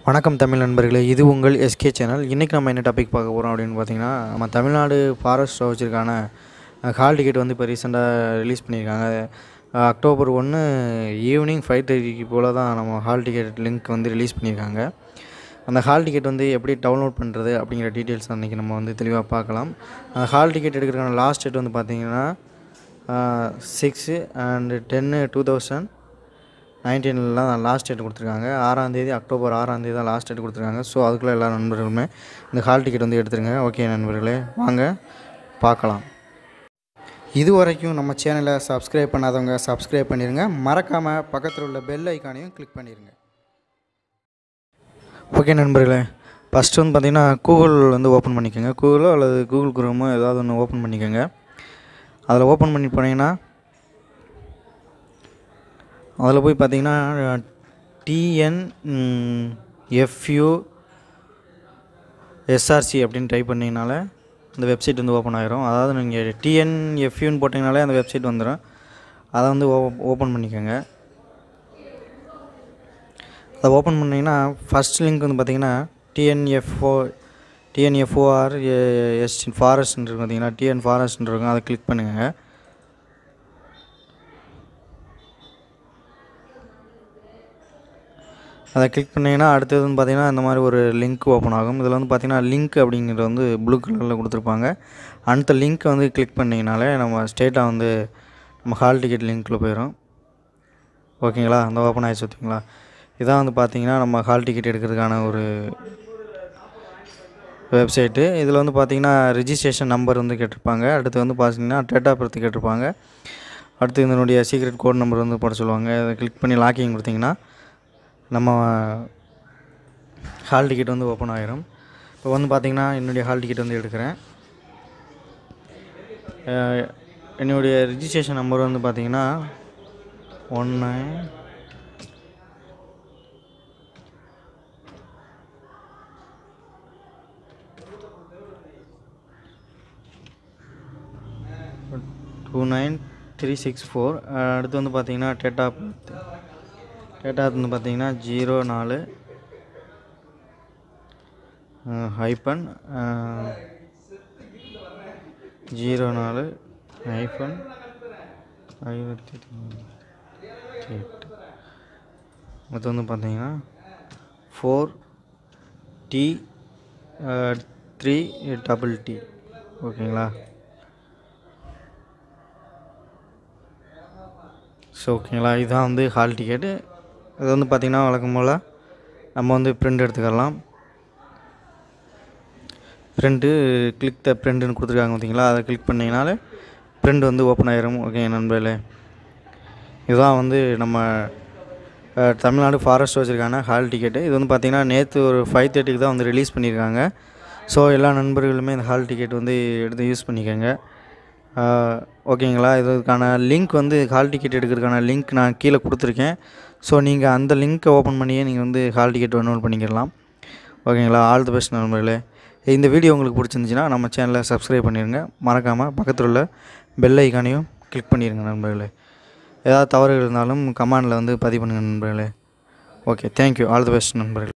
வணக்கம் தமிழ் நண்பர்களே இது உங்கள் எஸ்கே சேனல் இன்றைக்கி நம்ம என்ன டாபிக் பார்க்க போகிறோம் அப்படின்னு பார்த்தீங்கன்னா நம்ம தமிழ்நாடு ஃபாரஸ்ட் வச்சுருக்கான ஹால் டிக்கெட் வந்து இப்போ ரீசெண்டாக ரிலீஸ் பண்ணியிருக்காங்க அஹ் அக்டோபர் ஒன்று ஈவினிங் ஃபைவ் தேர்ட்டிக்கு போல் தான் நம்ம ஹால் டிக்கெட் லிங்க் வந்து ரிலீஸ் பண்ணியிருக்காங்க அந்த ஹால் டிக்கெட் வந்து எப்படி டவுன்லோட் பண்ணுறது அப்படிங்கிற டீட்டெயில்ஸ் அன்றைக்கி நம்ம வந்து தெளிவாக பார்க்கலாம் அந்த ஹால் டிக்கெட் எடுக்கிறதுக்கான லாஸ்ட் டேட் வந்து பார்த்தீங்கன்னா six and ten two thousand நைன்டீன்லாம் லாஸ்ட் டேட் கொடுத்துருக்காங்க ஆறாந்தேதி அக்டோபர் ஆறாந்தேதி தான் லாஸ்ட் டேட் கொடுத்துருக்காங்க ஸோ அதுக்குள்ளே எல்லா நண்பர்களுமே இந்த ஹால் டிக்கெட் வந்து எடுத்துருங்க ஓகே நண்பர்களே வாங்க பார்க்கலாம் இது வரைக்கும் நம்ம சேனலை சப்ஸ்கிரைப் பண்ணாதவங்க சப்ஸ்கிரைப் பண்ணிடுங்க மறக்காமல் பக்கத்தில் உள்ள பெல் ஐக்கானையும் கிளிக் பண்ணிடுங்க ஓகே நண்பர்களே ஃபஸ்ட்டு வந்து பார்த்திங்கன்னா கூகுள் வந்து ஓப்பன் பண்ணிக்கோங்க கூகுளோ அல்லது கூகுள் குரோமோ ஏதாவது ஒன்று ஓப்பன் பண்ணிக்கோங்க அதில் ஓப்பன் பண்ணி போனீங்கன்னா அதில் போய் பார்த்தீங்கன்னா டிஎன் எஃப்யூ எஸ்ஆர்சி அப்படின்னு டைப் பண்ணிங்கனால அந்த வெப்சைட் வந்து ஓப்பன் ஆகிரும் அதாவது நீங்கள் டிஎன்எஃப்யூன்னு போட்டிங்கனாலே அந்த வெப்சைட் வந்துடும் அதை வந்து ஓ ஓப்பன் பண்ணிக்கோங்க அதை ஓப்பன் பண்ணிங்கன்னா ஃபஸ்ட் லிங்க் வந்து பார்த்தீங்கன்னா டிஎன்எஃப்ஓ டிஎன்எஃப்ஓஆர் எஸ் ஃபாரஸ்ட்னு இருக்கு பார்த்தீங்கன்னா டிஎன் ஃபாரஸ்ட்னு இருக்கும் அதை கிளிக் பண்ணுங்கள் அதை கிளிக் பண்ணிங்கன்னா அடுத்தது வந்து பார்த்தீங்கன்னா இந்த மாதிரி ஒரு லிங்க் ஓப்பன் ஆகும் இதில் வந்து பார்த்தீங்கன்னா லிங்க் அப்படிங்கிறது வந்து ப்ளூ கலரில் கொடுத்துருப்பாங்க அந்த லிங்க்கை வந்து கிளிக் பண்ணிங்கனாலே நம்ம ஸ்டேட்டாக வந்து நம்ம ஹால் டிக்கெட் லிங்க்கில் போயிடும் ஓகேங்களா அந்த ஓப்பன் ஆகிடுச்சு பார்த்தீங்களா இதான் வந்து பார்த்தீங்கன்னா நம்ம ஹால் டிக்கெட் எடுக்கிறதுக்கான ஒரு வெப்சைட்டு இதில் வந்து பார்த்தீங்கன்னா ரிஜிஸ்ட்ரேஷன் நம்பர் வந்து கேட்டிருப்பாங்க அடுத்து வந்து பார்த்தீங்கன்னா டேட் ஆஃப் பர்த் கேட்டிருப்பாங்க அடுத்து இதனுடைய சீக்ரெட் கோட் நம்பர் வந்து போட சொல்லுவாங்க அதை கிளிக் பண்ணி லாக்கிங் கொடுத்தீங்கன்னா நம்ம ஹால் டிக்கெட் வந்து ஓப்பன் ஆகிரும் இப்போ வந்து பார்த்திங்கன்னா என்னுடைய ஹால் டிக்கெட் வந்து எடுக்கிறேன் அஹ் என்னுடைய ரிஜிஸ்ட்ரேஷன் நம்பர் வந்து பார்த்திங்கன்னா one nine two nine three six four அடுத்து வந்து பார்த்திங்கன்னா date of birth date of வந்து பார்த்தீங்கன்னா ஜீரோ நாலு ஹைப்பன் ஜீரோ நாலு ஹைப்பன் ஐம்பத்தி எட்டு மொத்தம் வந்து பார்த்தீங்கன்னா four D three double D ஓகேங்களா ஸோ ஓகேங்களா இதுதான் வந்து ஹால் டிக்கெட்டு இது வந்து பார்த்திங்கன்னா வழக்கம் போல் நம்ம வந்து பிரிண்ட் எடுத்துக்கலாம் பிரிண்ட்டு கிளிக் த பிரிண்ட்டுன்னு கொடுத்துருக்காங்க பார்த்தீங்களா அதை கிளிக் பண்ணிங்கனாலே பிரிண்ட் வந்து ஓப்பன் ஆயிரும் ஓகே நண்பர்களே இதுதான் வந்து நம்ம அஹ், தமிழ்நாடு ஃபாரஸ்ட் வச்சுருக்கான ஹால் டிக்கெட்டு இது வந்து பார்த்திங்கன்னா நேற்று ஒரு ஃபைவ் தேர்ட்டிக்கு தான் வந்து ரிலீஸ் பண்ணியிருக்காங்க ஸோ எல்லா நண்பர்களுமே இந்த ஹால் டிக்கெட் வந்து எடுத்து யூஸ் பண்ணிக்கோங்க ஆஹ் ஓகேங்களா இதுக்கான லிங்க் வந்து ஹால் டிக்கெட் எடுக்கிறதுக்கான லிங்க் நான் கீழே கொடுத்துருக்கேன் ஸோ நீங்கள் அந்த லிங்க்கை ஓப்பன் பண்ணியே நீங்கள் வந்து ஹால் டிக்கெட் டவுன்லோட் பண்ணிக்கலாம் ஓகேங்களா ஆல் தி பெஸ்ட் நண்பர்களே இந்த வீடியோ உங்களுக்கு பிடிச்சிருந்துச்சின்னா நம்ம சேனலை சப்ஸ்கிரைப் பண்ணிடுங்க மறக்காமல் பக்கத்தில் உள்ள பெல் ஐக்கானையும் கிளிக் பண்ணிடுங்க நண்பர்களே ஏதாவது தவறுகள் இருந்தாலும் கமெண்டில் வந்து பதிவு பண்ணுங்கள் நண்பர்களே okay thank you all the best நண்பர்களே